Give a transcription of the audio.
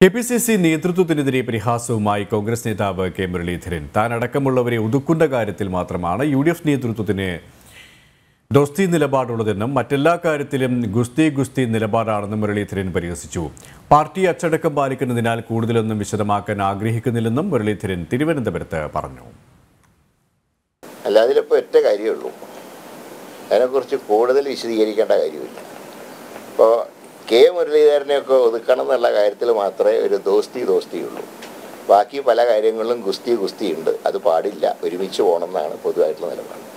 K P C C നേതൃത്വത്തിനെതിരെ പരിഹാസവുമായി കോൺഗ്രസ് നേതാവ് കെ മുരളീധരൻ താൻ അടക്കമുള്ളവരെ ഒതുക്കുന്ന കാര്യത്തിൽ മാത്രമാണ് യു ഡി എഫ് നേതൃത്വത്തിന് ദോസ്തി നിലപാടുള്ളതെന്നും മറ്റെല്ലാ കാര്യത്തിലും ഗുസ്തി ഗുസ്തി നിലപാടാണെന്നും മുരളീധരൻ പരിഹസിച്ചു പാർട്ടി അച്ചടക്കം പാലിക്കുന്നതിനാൽ കൂടുതലൊന്നും വിശദമാക്കാൻ ആഗ്രഹിക്കുന്നില്ലെന്നും മുരളീധരൻ തിരുവനന്തപുരത്ത് പറഞ്ഞു അല്ല അതിലിപ്പോൾ ഒറ്റ കാര്യമുള്ളൂ അതിനെക്കുറിച്ച് കൂടുതൽ വിശദീകരിക്കേണ്ട കാര്യമില്ല ഇപ്പോൾ കെ മുരളീധരനെയൊക്കെ ഒതുക്കണം എന്നുള്ള കാര്യത്തിൽ മാത്രമേ ഒരു ദോസ്തി ദോസ്തിയുള്ളൂ ബാക്കി പല കാര്യങ്ങളിലും ഗുസ്തി ഗുസ്തി ഉണ്ട് അത് പാടില്ല ഒരുമിച്ച് പോകണം എന്നാണ് പൊതുവായിട്ടുള്ള നിലപാട്